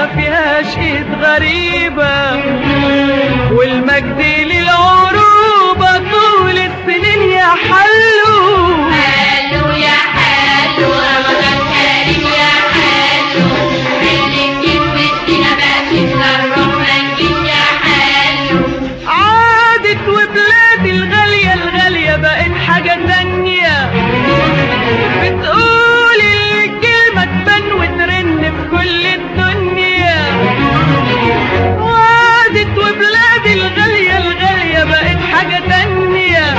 فيهاش ايد غريبة والمجد للعروبة طول السنين يا حلو حلو يا حلو رمضان كريم يا حلو اللي جيت وسطنا بقى الرحمن جيت يا حلو عادت وبلادي الغالية الغالية بقت حاجة تانية بتقول الكلمة تبان وترن في كل الدنيا عادت وبلادي الغالية الغالية بقت حاجة تانية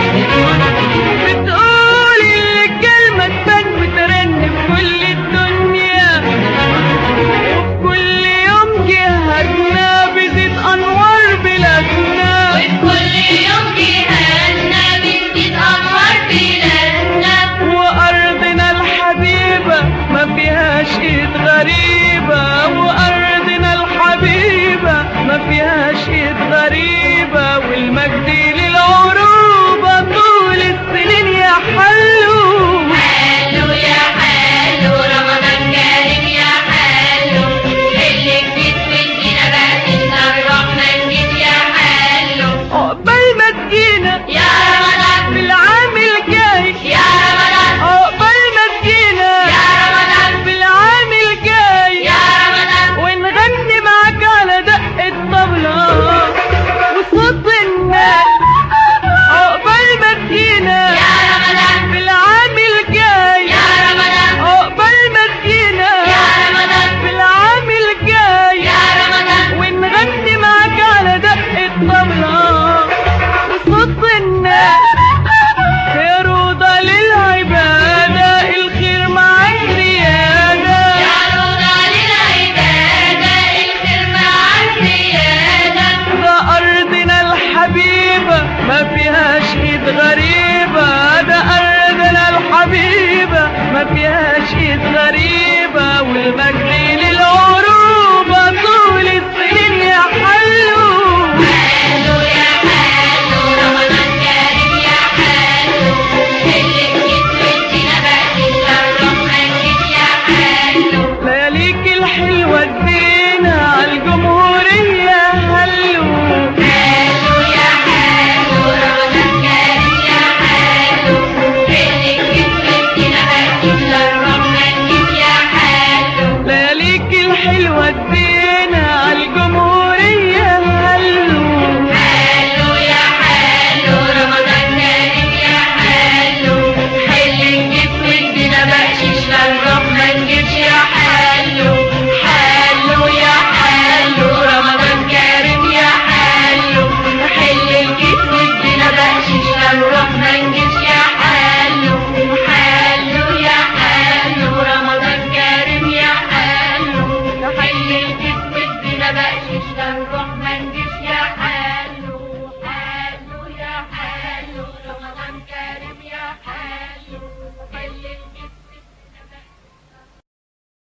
بتقول الكلمة تبان وترن في كل الدنيا وفي كل يوم جهتنا بزيد أنوار بلادنا وفي كل يوم جهازنا بنزيد أنوار بلادنا وأرضنا الحبيبة ما فيهاش إيد غريبة وأرضنا الحبيبة ما فيهاش إيد غريبة والمجد للعروبة طول السنين يا حلو حلو يا حلو رمضان كريم يا حلو اللي جيت وسطنا بقى الرحمن جيت يا حلو عقبال ما تجينا يا رمضان في العام الجاي يا رمضان عقبال ما تجينا يا رمضان في العام الجاي يا رمضان ونغني معاك على دق الطبلة وصوت الناس عقبال ما تجينا يا رمضان في العام الجاي يا رمضان عقبال ما تجينا يا رمضان في العام الجاي يا رمضان ونغني معاك على دق الطبلة وصوت الناس يا روضة للعبادة الخير مع الزيادة يا روضة للعبادة الخير مع الزيادة ده أرضنا الحبيبة ما فيهاش إيد غريبة ده أرضنا الحبيبة ما فيهاش إيد غريبة والمجد